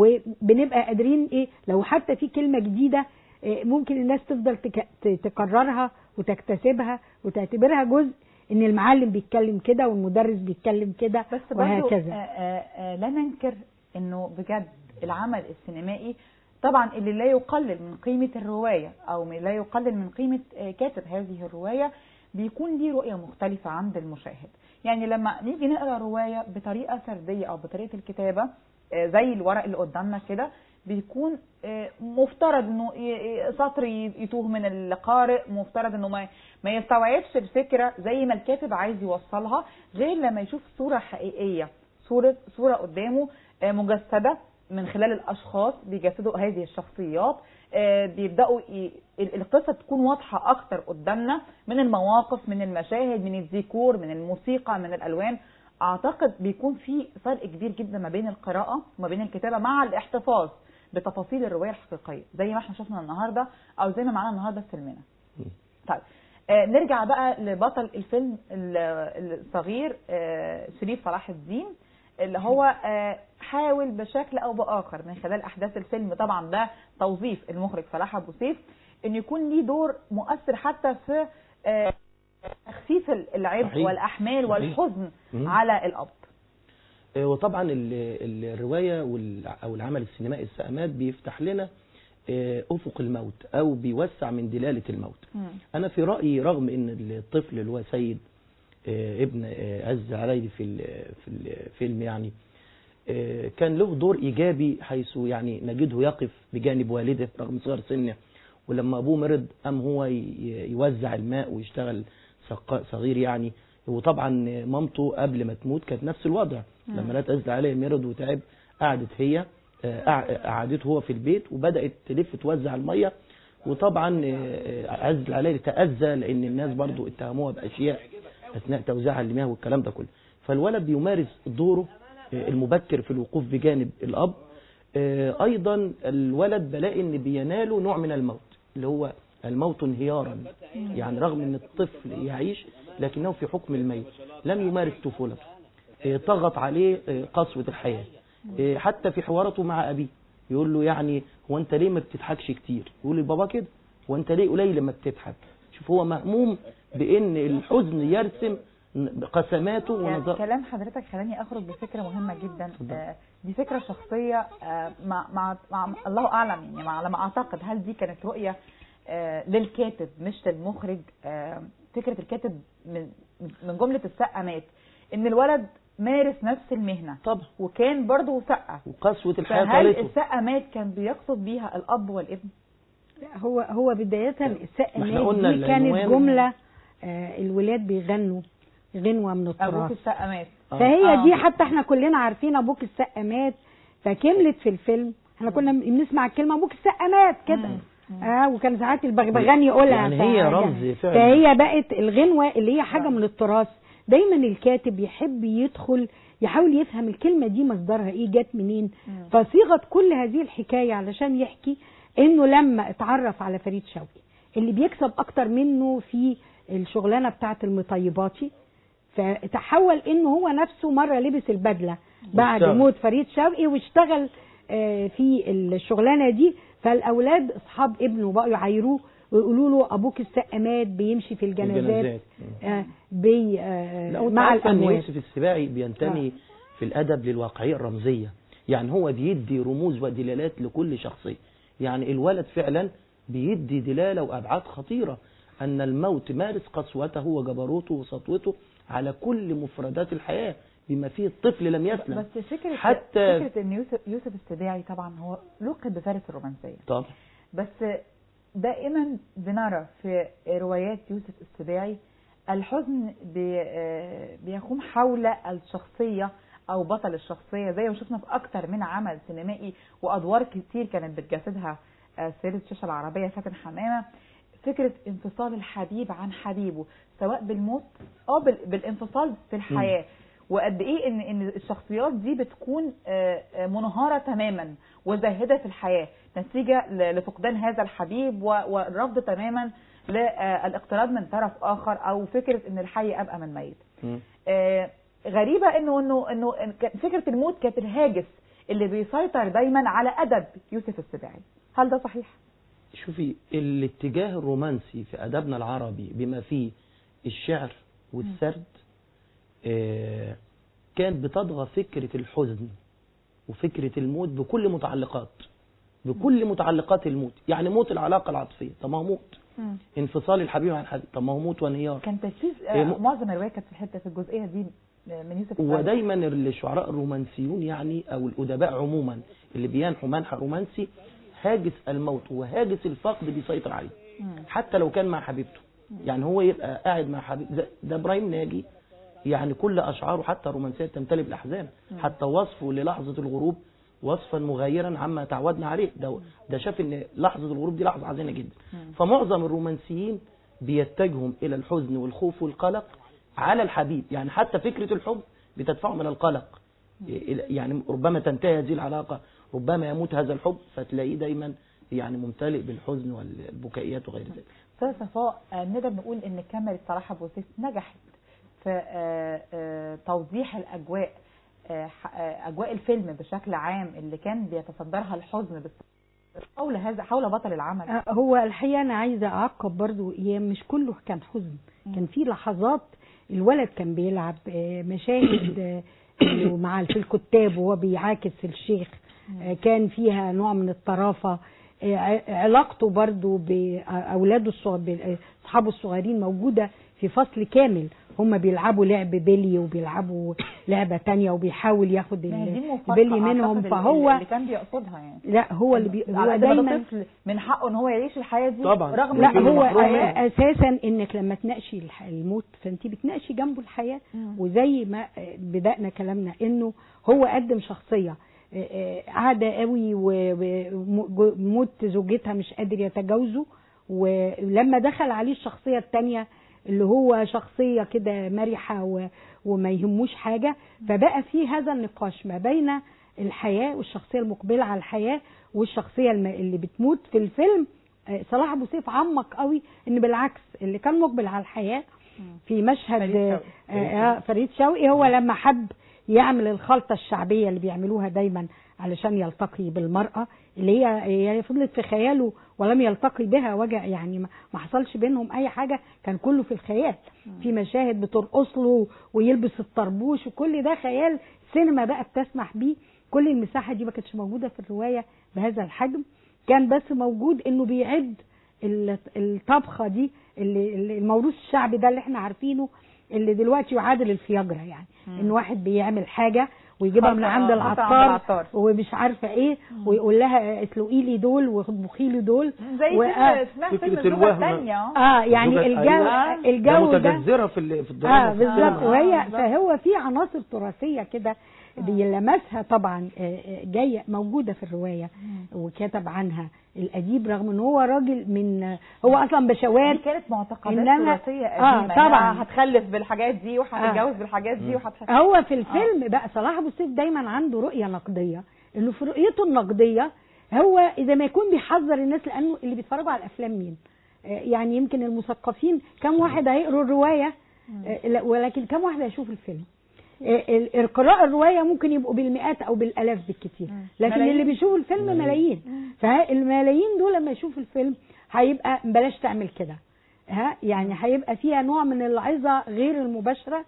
وبنبقى قادرين ايه لو حتى في كلمه جديده إيه، ممكن الناس تفضل تك- ت- تكررها وتكتسبها وتعتبرها جزء ان المعلم بيتكلم كده والمدرس بيتكلم كده بس برضو آه وهكذا آه آه لا ننكر انه بجد العمل السينمائي طبعا اللي لا يقلل من قيمة الرواية أو من- لا يقلل من قيمة آه، كاتب هذه الرواية بيكون ليه رؤية مختلفة عند المشاهد يعني لما نيجي نقرأ رواية بطريقة سردية أو بطريقة الكتابة آه، زي الورق اللي قدامنا كده بيكون آه، مفترض انه ي- ي- سطر ي- يتوه من القارئ مفترض انه ما ما يستوعبش الفكره زي ما الكاتب عايز يوصلها غير لما يشوف صوره حقيقيه صوره صوره قدامه آه، مجسده من خلال الاشخاص بيجسدوا هذه الشخصيات آه، بيبداوا ي... ال- القصه تكون واضحه اكتر قدامنا من المواقف من المشاهد من الديكور من الموسيقى من الالوان اعتقد بيكون في فرق كبير جدا ما بين القراءه وما بين الكتابه مع الاحتفاظ بتفاصيل الروايه الحقيقيه زي ما احنا شفنا النهارده او زي ما معانا النهارده في فيلمنا طيب آه نرجع بقى لبطل الفيلم ال- الصغير آه شريف صلاح الدين اللي هو آه حاول بشكل او باخر من خلال احداث الفيلم طبعا ده توظيف المخرج صلاح ابو سيف ان يكون ليه دور مؤثر حتى في آه تخفيف العبء صحيح. والاحمال صحيح. والحزن مم. على الاب آه، وطبعا ال- ال- الرواية وال- أو العمل السينمائي السأمات بيفتح لنا آه، أفق الموت أو بيوسع من دلالة الموت أنا في رأيي رغم أن الطفل اللي هو سيد آه، ابن آه، عز علي في ال- في الفيلم يعني آه، كان له دور إيجابي حيث يعني نجده يقف بجانب والده رغم صغر سنه ولما أبوه مرض قام هو ي- يوزع الماء ويشتغل سقا- صغير يعني وطبعا مامته قبل ما تموت كانت نفس الوضع مم. لما لقت عز علي مرض وتعب قعدت هي آه، قع- قعدته هو في البيت وبدأت تلف توزع المية وطبعا آه، آه، عز علي تأذى لأن الناس برضو اتهموها بأشياء أثناء توزيعها المياه والكلام ده كله فالولد بيمارس دوره آه، المبكر في الوقوف بجانب الأب آه، أيضا الولد بلاقي إن بيناله نوع من الموت اللي هو الموت انهيارا يعني رغم ان الطفل يعيش لكنه في حكم الميت لم يمارس طفولته آه، طغت عليه آه، قسوة الحياة آه، حتى في حواراته مع أبيه يقول له يعني هو أنت ليه ما بتضحكش كتير يقول لبابا كده هو أنت ليه قليل لما بتضحك شوف هو مهموم بأن الحزن يرسم قسماته يعني ونظر كلام حضرتك خلاني اخرج بفكره مهمه جدا آه، دي فكره شخصيه آه، مع, مع, مع الله اعلم يعني مع على ما اعتقد هل دي كانت رؤيه آه، للكاتب مش للمخرج آه، فكره الكاتب من من جمله السقه مات ان الولد مارس نفس المهنه طبعا وكان برضه سقه وقسوة الحياة فهل طالته السقه مات كان بيقصد بيها الاب والابن لا، هو هو بداية السقا ما احنا مات قلنا دي كانت العنوان- جملة آه، الولاد بيغنوا غنوة من ابوك التراث السقه مات فهي آه. دي حتى احنا كلنا عارفين ابوك السقا مات فكملت في الفيلم احنا كنا بنسمع الكلمة ابوك السقا مات كده اه وكان ساعات البغبغان يقولها يعني هي ف- رمز فعلا. فهي بقت الغنوة اللي هي حاجة من التراث دايما الكاتب يحب يدخل يحاول يفهم الكلمة دي مصدرها ايه جت منين فصيغة كل هذه الحكاية علشان يحكي انه لما اتعرف على فريد شوقي اللي بيكسب اكتر منه في الشغلانة بتاعت المطيباتي فتحول انه هو نفسه مرة لبس البدلة بعد واشتغل. موت فريد شوقي واشتغل آه، في الشغلانة دي فالاولاد اصحاب ابنه بقوا يعايروه ويقولوا له ابوك السقا مات بيمشي في الجنازات الجنازات. آه، بي آه، لا وانت مع عارفة ان الاموات يوسف السباعي بينتمي في الادب للواقعيه الرمزيه يعني هو بيدي رموز ودلالات لكل شخصيه يعني الولد فعلا بيدي دلاله وابعاد خطيره ان الموت مارس قسوته وجبروته وسطوته على كل مفردات الحياه بما فيه الطفل لم يسلم بس فكره حتى فكره ان يوسف يوسف السباعي طبعا هو لقب بفارس الرومانسيه طبعا بس دائما بنرى في روايات يوسف السباعي الحزن بي- آه، بيقوم حول الشخصية أو بطل الشخصية زي ما شفنا في أكتر من عمل سينمائي وأدوار كتير كانت بتجسدها آه، سيدة الشاشة العربية فاتن حمامة فكرة انفصال الحبيب عن حبيبه سواء بالموت أو بال- بالانفصال في الحياة وقد ايه ان ان الشخصيات دي بتكون آه، آه، منهاره تماما وزاهده في الحياه نتيجه ل- لفقدان هذا الحبيب و- والرفض تماما للاقتراب من طرف اخر او فكره ان الحي ابقى من ميت آه، غريبه انه انه انه إن كان- فكره الموت كانت الهاجس اللي بيسيطر دايما على ادب يوسف السباعي هل ده صحيح شوفي الاتجاه الرومانسي في أدبنا العربي بما فيه الشعر والسرد آه، كانت بتطغى فكرة الحزن وفكرة الموت بكل متعلقات بكل متعلقات الموت يعني موت العلاقه العاطفيه طب ما هو موت مم. انفصال الحبيب عن الحبيب طب ما هو موت وانهيار كان تركيز إيه، آه، م- معظم الروايه كانت في الحته في الجزئيه دي آه، من يوسف السباعي. ودايما الشعراء الرومانسيون يعني او الادباء عموما اللي بينحوا منحى رومانسي هاجس الموت وهاجس الفقد بيسيطر عليه مم. حتى لو كان مع حبيبته يعني هو يبقى قاعد مع حبيب ده, ده ابراهيم ناجي يعني كل اشعاره حتى رومانسيه تمتلئ بالاحزان حتى وصفه للحظه الغروب وصفا مغايرا عما تعودنا عليه ده ده شاف ان لحظه الغروب دي لحظه حزينه جدا فمعظم الرومانسيين بيتجهوا الى الحزن والخوف والقلق على الحبيب يعني حتى فكره الحب بتدفعهم الى القلق يعني ربما تنتهي هذه العلاقه ربما يموت هذا الحب فتلاقيه دايما يعني ممتلئ بالحزن والبكائيات وغير ذلك استاذ صفاء آه، نقدر نقول ان كاميرا صلاح ابو سيف نجحت في آه، آه، توضيح الاجواء آه، ح- آه، اجواء الفيلم بشكل عام اللي كان بيتصدرها الحزن بس حول هذا حول بطل العمل آه، هو الحقيقه انا عايزه اعقب برضو هي مش كله كان حزن كان في لحظات الولد كان بيلعب آه، مشاهد آه، إنه مع في الكتاب وهو بيعاكس الشيخ آه، كان فيها نوع من الطرافه آه، ع- علاقته برضو باولاده الصغ- اصحابه الصغيرين موجوده في فصل كامل هم بيلعبوا لعب بيلي وبيلعبوا لعبه تانية وبيحاول ياخد ما هي دي ال- المفارقة البيلي منهم أعتقد اللي- فهو اللي كان بيقصدها يعني لا هو اللي بي هو على قد ما ده دايما طفل من حقه ان هو يعيش الحياه دي طبعاً. رغم لا إنه هو محروم منها. اساسا انك لما تناقشي الح- الموت فانت بتناقشي جنبه الحياه مم. وزي ما بدانا كلامنا انه هو قدم شخصيه آه، آه، قاعده قوي وموت زوجتها مش قادر يتجاوزه ولما دخل عليه الشخصيه الثانيه اللي هو شخصيه كده مرحه و- وما يهموش حاجه فبقى في هذا النقاش ما بين الحياه والشخصيه المقبله على الحياه والشخصيه الم- اللي بتموت في الفيلم آه، صلاح ابو سيف عمق قوي ان بالعكس اللي كان مقبل على الحياه في مشهد فريد آه، شوقي. آه، فريد شوقي هو لما حب يعمل الخلطه الشعبيه اللي بيعملوها دايما علشان يلتقي بالمراه اللي هي هي فضلت في خياله ولم يلتقي بها وجع يعني ما ما حصلش بينهم اي حاجه كان كله في الخيال في مشاهد بترقص له ويلبس الطربوش وكل ده خيال السينما بقى بتسمح بيه كل المساحه دي ما كانتش موجوده في الروايه بهذا الحجم كان بس موجود انه بيعد ال- الطبخه دي اللي اللي- الموروث الشعبي ده اللي احنا عارفينه اللي دلوقتي يعادل الفياجرا يعني ان واحد بيعمل حاجه ويجيبها من خلطة- عند خلطة عند العطار العطار. ومش عارفه ايه ويقول لها اسلقي لي دول واطبخي لي دول زي و- فيلم آه، اسمها فكرة فيلم الزوجة الوهم. الثانية اه يعني زوجة- الجو أيوة. ده الجو ده متجذره في ال- في الدراما اه وفي السينما. بالظبط وهي بالظبط. فهو في عناصر تراثيه كده بيلمسها طبعا آه، آه، جايه موجوده في الروايه وكتب عنها الاديب رغم ان هو راجل من آه، هو اصلا بشوات دي كانت معتقدات إنما- تراثية آه، قديمة طبعاً. يعني هتخلف بالحاجات دي وهتتجوز بالحاجات دي وهتخلف هو في الفيلم بقى صلاح ابو سيف دايما عنده رؤيه نقديه انه في رؤيته النقديه هو اذا ما يكون بيحذر الناس لانه اللي بيتفرجوا على الافلام مين آه، يعني يمكن المثقفين كم واحد هيقروا الروايه آه، لا، ولكن كم واحد هيشوف الفيلم آه، ال- القراء الروايه ممكن يبقوا بالمئات او بالالاف بالكثير لكن ملايين. اللي بيشوفوا الفيلم ملايين فالملايين دول لما يشوفوا الفيلم هيبقى بلاش تعمل كده ها يعني هيبقى فيها نوع من العظه غير المباشره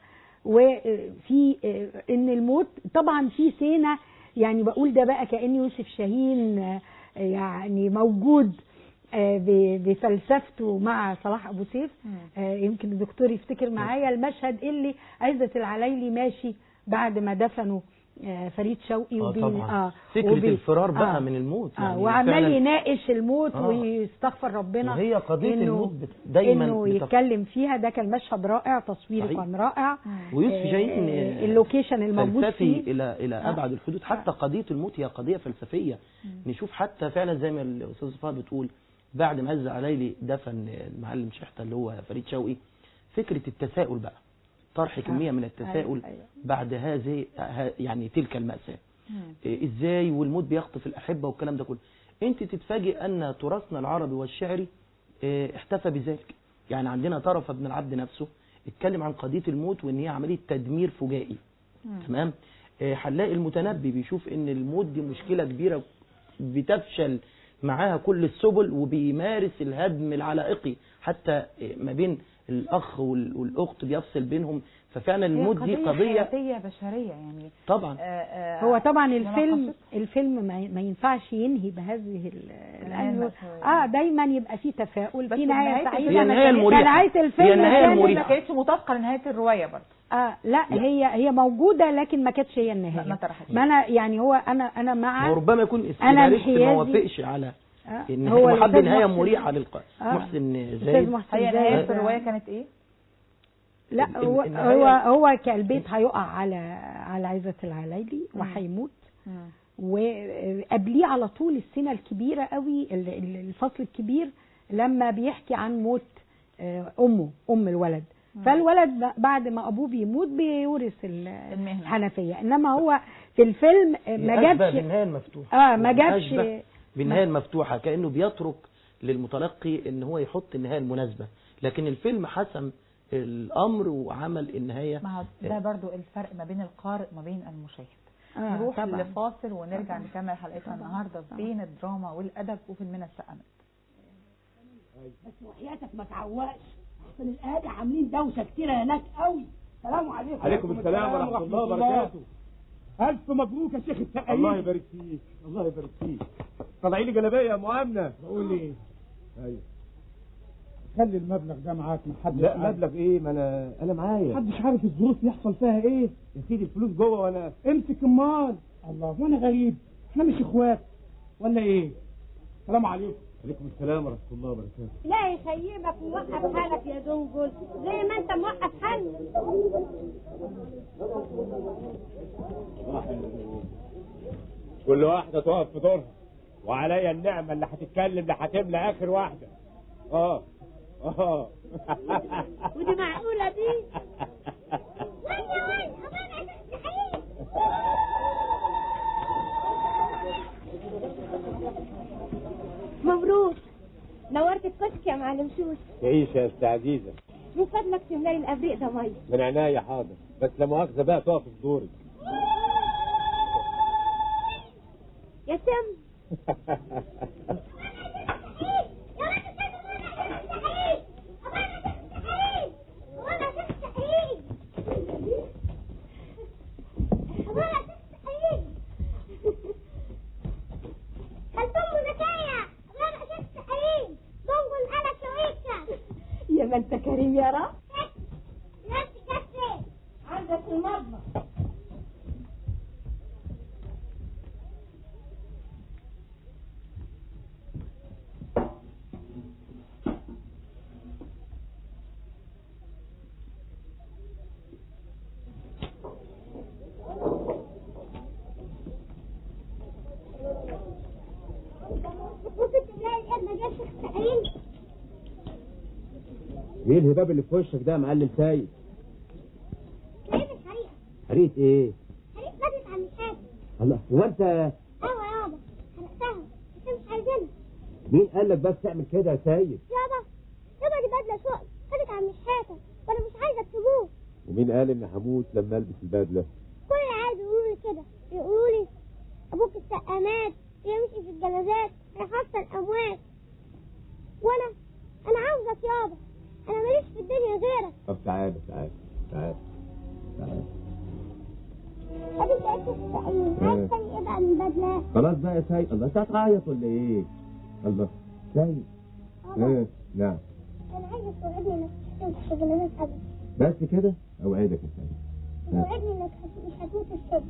وفي ان الموت طبعا في سينه يعني بقول ده بقى كان يوسف شاهين آه، يعني موجود آه، ب- بفلسفته مع صلاح ابو سيف آه، يمكن الدكتور يفتكر معايا المشهد اللي عزت العلايلي ماشي بعد ما دفنوا آه، فريد شوقي اه وبي- طبعا فكره وبي- الفرار بقى آه. من الموت اه يعني وعمال فعلاً يناقش الموت آه. ويستغفر ربنا وهي قضيه إنه- الموت بت- دايما انه بتف- يتكلم فيها ده كان مشهد رائع تصويره صحيح. كان رائع ويوسف آه، شاهين آه، اللوكيشن الموجود فلسفي فيه الى الى ابعد الحدود حتى قضيه الموت هي قضيه فلسفيه نشوف حتى فعلا زي ما الاستاذ صفاء بتقول بعد ما عز عليلي دفن المعلم شحته اللي هو فريد شوقي فكره التساؤل بقى طرح كميه من التساؤل أيوة. بعد هذه ه- يعني تلك الماساه إيه ازاي والموت بيخطف الاحبه والكلام ده كله انت تتفاجئ ان تراثنا العربي والشعري إيه، احتفى بذلك يعني عندنا طرف ابن العبد نفسه اتكلم عن قضيه الموت وان هي عمليه تدمير فجائي تمام إيه، هنلاقي المتنبي بيشوف ان الموت دي مشكله كبيره بتفشل معاها كل السبل وبيمارس الهدم العلائقي حتى ما بين الاخ وال- والاخت بيفصل بينهم ففعلا هي الموت دي قضيه حياتية بشرية يعني طبعا آه، آه، هو طبعا لما الفيلم خصص- الفيلم ما ما ينفعش ينهي بهذه ال- النهاية لانه المأساوية. اه دايما يبقى في تفاؤل بس في نهايه نهاية سعيده هي النهاية ده المريحة. نهايه الفيلم هي النهاية كانت- المريحة. ما كانتش مطابقة لنهاية الرواية برضه اه لا هي هي موجوده لكن ما كانتش هي النهايه ما طرحتش. ما انا يعني هو انا انا مع وربما يكون أنا السيناريست ما انحيازي- وافقش على آه، ان هو هو حب الأستاذ نهايه محسن- مريحه للق آه. محسن استاذ زايد محسن هي نهاية زايد. الرواية كانت ايه؟ لا ال- هو النهاية- هو هو كالبيت هيقع على على عزة العلايلي وهيموت وقبليه على طول السنة الكبيرة قوي ال- ال- الفصل الكبير لما بيحكي عن موت آه، أمه أم الولد فالولد ب- بعد ما أبوه بيموت بيورث ال- المهنة. الحنفية إنما هو في الفيلم آه، ما أشبه جابش بالنهايه المفتوحه اه ما جابش أشبه بالنهايه المفتوحه كانه بيترك للمتلقي ان هو يحط النهايه المناسبه لكن الفيلم حسم الامر وعمل النهايه ما هو ده برضو الفرق ما بين القارئ وما بين المشاهد آه نروح طبعا لفاصل ونرجع نكمل حلقتنا النهارده بين الدراما والادب وفيلمنا السقمت بس وحياتك ما تعوقش احسن القاعدة عاملين دوشة كتيرة هناك قوي سلام عليكم عليكم السلام ورحمة الله وبركاته ألف مبروك يا شيخ السقايين الله يبارك فيك الله يبارك فيك طلعي لي جلابيه يا مؤمنه بقول ايه ايوه خلي المبلغ ده معاك ما حدش لا عارف. مبلغ ايه ما انا انا معايا محدش عارف الظروف يحصل فيها ايه يا سيدي الفلوس جوه وانا امسك امال الله وانا غريب احنا مش اخوات ولا ايه سلام عليكم عليكم السلام ورحمه الله وبركاته لا يخيبك ووقف حالك يا دنجل زي ما انت موقف حالك كل واحدة تقف في دورها وعليا النعمة اللي هتتكلم اللي هتملى آخر واحدة اه اه ودي معقولة دي وين وين أبانا تستحيل مبروك نورت الكشك يا معلم شوش تعيش يا أستاذ عزيزة من فضلك تملي الابريق ده ميه من عناية حاضر بس لا مؤاخذة بقى تقف في دورك يا سم يا ما انت كريم يا رب عندك في المطبخ ايه الهباب اللي في وشك ده يا معلم سيد كيف الحريقة؟ حريقة ايه حريقة بدت عن الحاجة الله هو انت ايوه يابا حرقتها بس مش عايزينها مين قال لك بس تعمل كده يا سيد يابا يابا دي بدلة شقق بدت عن الحاجة وانا مش عايزة تسيبوه ومين قال اني هموت لما البس البدلة كل العيال بيقولوا لي كده بيقولوا لي ابوك السقامات يمشي في الجنازات هيحصل اموات وانا انا عاوزك يابا انا ماليش في الدنيا غيرك طب تعالى تعالى تعالى تعالى ادي انت ايه السقايين عايز تاني ايه بقى من بدلة خلاص بقى يا سيد الله انت هتعيط ولا ايه الله سيد يابا ايه نعم انا عايزك توعدني انك مش هتمشي في الجنازات ابدا بس كده اوعدك يا سيد توعدني انك مش هتموت الصبح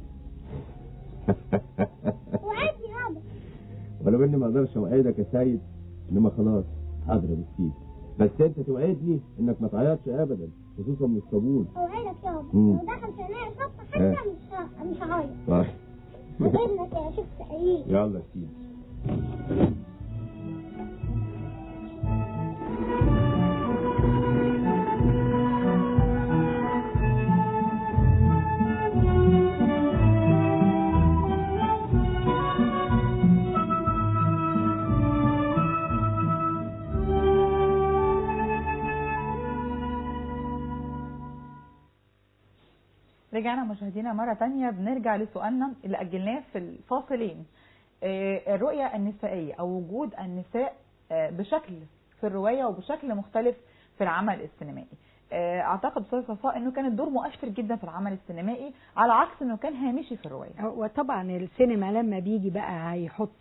وعدني يابا ولو اني ما اقدرش اوعدك يا سيد انما خلاص حاضر يا مسكين بس انت توعدني انك ما تعيطش ابدا خصوصا من الصابون اوعدك يابا مم. لو دخل في عينيا الخطة ها. حتى مش ه- مش هعيط طيب وابنك يا شيخ سعيد يلا يا سيدي رجعنا مشاهدينا مرة تانية بنرجع لسؤالنا اللي أجلناه في الفاصلين آه، الرؤية النسائية أو وجود النساء آه، بشكل في الرواية وبشكل مختلف في العمل السينمائي آه، اعتقد استاذ صفاء انه كان الدور مؤثر جدا في العمل السينمائي على عكس انه كان هامشي في الروايه وطبعا السينما لما بيجي بقى هيحط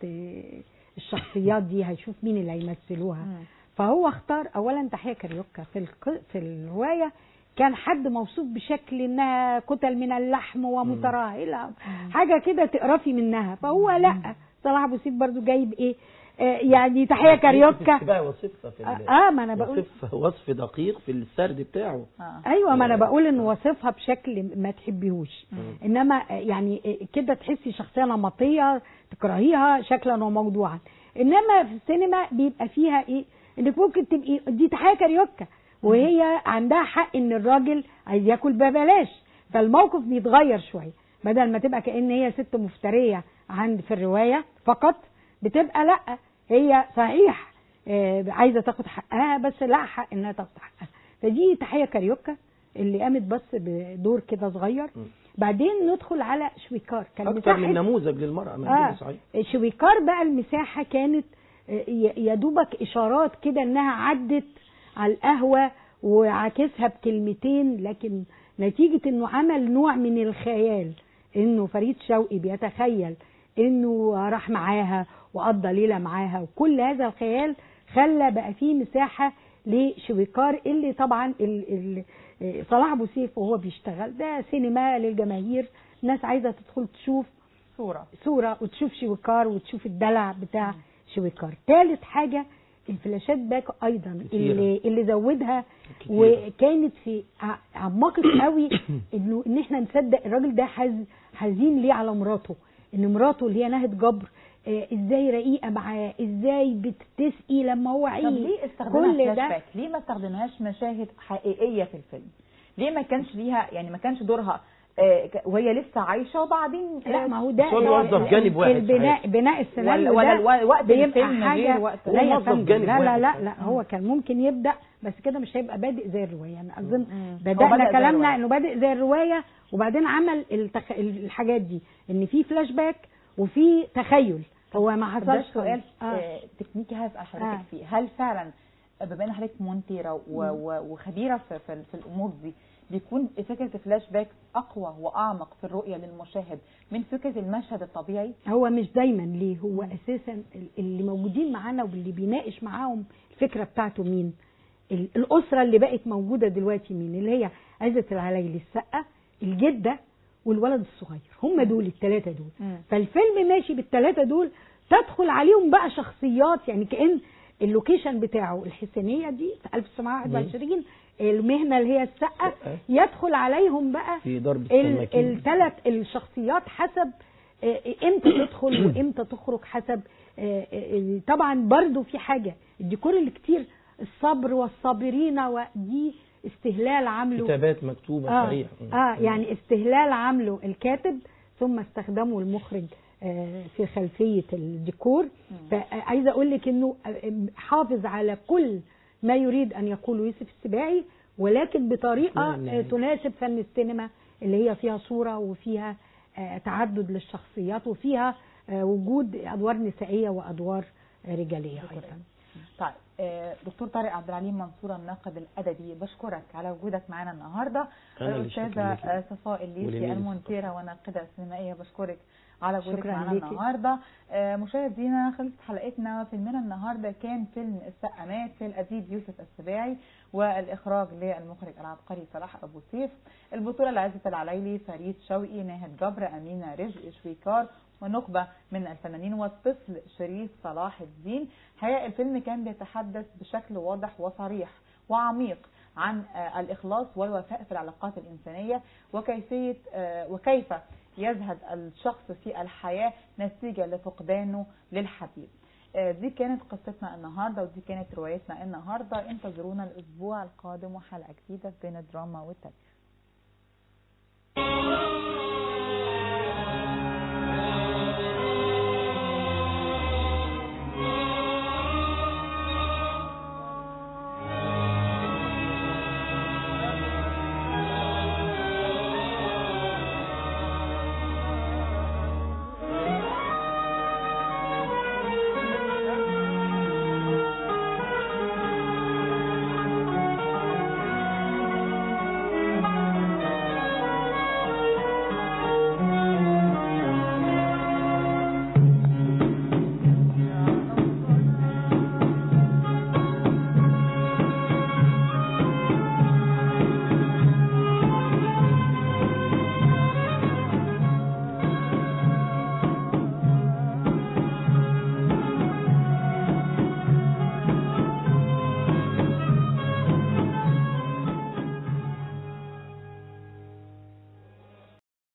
الشخصيات دي هيشوف مين اللي هيمثلوها فهو اختار اولا تحيه كاريوكا في الق... في الروايه كان حد موصوف بشكل انها كتل من اللحم ومترهله حاجه كده تقرفي منها فهو لا صلاح ابو سيف برضو جايب ايه آه يعني تحيه كاريوكا السباعي وصفها في ال- اه ما انا بقول وصف وصف دقيق في السرد بتاعه ايوه ما انا بقول ان وصفها بشكل ما تحبيهوش انما يعني كده تحسي شخصيه نمطيه تكرهيها شكلا وموضوعا انما في السينما بيبقى فيها ايه انك ممكن تبقي دي تحيه كاريوكا وهي عندها حق ان الراجل عايز ياكل ببلاش فالموقف بيتغير شويه بدل ما تبقى كأن هي ست مفتريه عند في الروايه فقط بتبقى لا هي صحيح آه، عايزه تاخد حقها بس لا حق انها تاخد حقها فدي تحيه كاريوكا اللي قامت بس بدور كده صغير بعدين ندخل على شويكار كان اكتر من مساحة- نموذج للمراه آه موجودة صحيح شويكار بقى المساحة كانت آه، ي- يا دوبك إشارات كده إنها عدت على القهوة وعاكسها بكلمتين لكن نتيجة إنه عمل نوع من الخيال إنه فريد شوقي بيتخيل إنه راح معاها وقضى ليلة معاها وكل هذا الخيال خلى بقى فيه مساحة لشويكار اللي طبعا ال ال آه، صلاح أبو سيف وهو بيشتغل ده سينما للجماهير الناس عايزة تدخل تشوف صوره صورة وتشوف شويكار وتشوف الدلع بتاع شويكار ثالث حاجة الفلاشات باك ايضا كتيرة. اللي اللي زودها كتيرة. وكانت في ع- عمقت قوي انه ان احنا نصدق الراجل ده حز حزين ليه على مراته ان مراته اللي هي نهد جبر آه، ازاي رقيقه معاه ازاي بتسقي لما هو طب عيد ليه استخدمها كل فلاش ده باك ليه ما استخدمهاش مشاهد حقيقيه في الفيلم ليه ما كانش ليها يعني ما كانش دورها آه، ك- وهي لسه عايشه وبعدين لا ما هو ده بس هو بيوظف جانب واحد البناء صحيح. بناء السيناريو ولا- ده ولا الو- وقت بيبقى الفيلم غير حاجة وقت- لا هو يا موظف فندم جانب لا لا واحد لا صحيح. لا هو كان ممكن يبدا بس كده مش هيبقى بادئ زي الروايه يعني اظن هو بدأ بدانا زي كلامنا الرواية. انه بادئ زي الروايه وبعدين عمل التخ... الحاجات دي ان في فلاش باك وفي تخيل هو ما طب ده حصلش سؤال آه. آه، تكنيكي هسأل حضرتك آه. فيه هل فعلا بما ان حضرتك مونتيرة و- و- وخبيرة في, في, في الامور دي بيكون فكرة الفلاش باك اقوى واعمق في الرؤية للمشاهد من فكرة المشهد الطبيعي هو مش دايما ليه هو اساسا اللي موجودين معانا واللي بيناقش معاهم الفكره بتاعته مين ال- الاسره اللي بقت موجوده دلوقتي مين اللي هي عزت العلايلي السقه الجده والولد الصغير هم دول الثلاثه دول مم. فالفيلم ماشي بالثلاثه دول تدخل عليهم بقى شخصيات يعني كأن اللوكيشن بتاعه الحسينية دي في 1921 المهنة اللي هي السقة السقة. يدخل عليهم بقى في ضرب السماكين الثلاث الشخصيات حسب آه، امتى تدخل وامتى تخرج حسب آه، آه، طبعا برضو في حاجة الديكور اللي كتير الصبر والصابرين ودي استهلال عامله كتابات مكتوبة آه صحيح اه يعني استهلال عامله الكاتب ثم استخدمه المخرج آه، في خلفية الديكور فعايزة اقول لك انه آه، حافظ على كل ما يريد ان يقوله يوسف السباعي ولكن بطريقة نعم، آه، نعم. تناسب فن السينما اللي هي فيها صورة وفيها آه، تعدد للشخصيات وفيها آه، وجود ادوار نسائية وادوار آه، رجالية ايضا طيب آه، دكتور طارق عبد العليم منصور الناقد الادبي بشكرك على وجودك معنا النهارده أنا اللي الاستاذه شاكر لك. آه، صفاء الليثي ولميري المونتيره وناقده سينمائيه بشكرك على وجودك شكراً معنا ليكي. النهارده آه، مشاهدينا خلصت حلقتنا فيلمنا النهارده كان فيلم السقامات في الاديب يوسف السباعي والاخراج للمخرج العبقري صلاح ابو سيف البطوله لعزه العلايلي فريد شوقي ناهد جبر امينه رزق شويكار ونخبة من الفنانين والطفل شريف صلاح الدين حقيقة الفيلم كان بيتحدث بشكل واضح وصريح وعميق عن آه، الإخلاص والوفاء في العلاقات الإنسانية وكيفية آه، وكيف يزهد الشخص في الحياة نتيجة لفقدانه للحبيب آه، دي كانت قصتنا النهاردة ودي كانت روايتنا النهاردة انتظرونا الأسبوع القادم وحلقة جديدة بين الدراما والتاريخ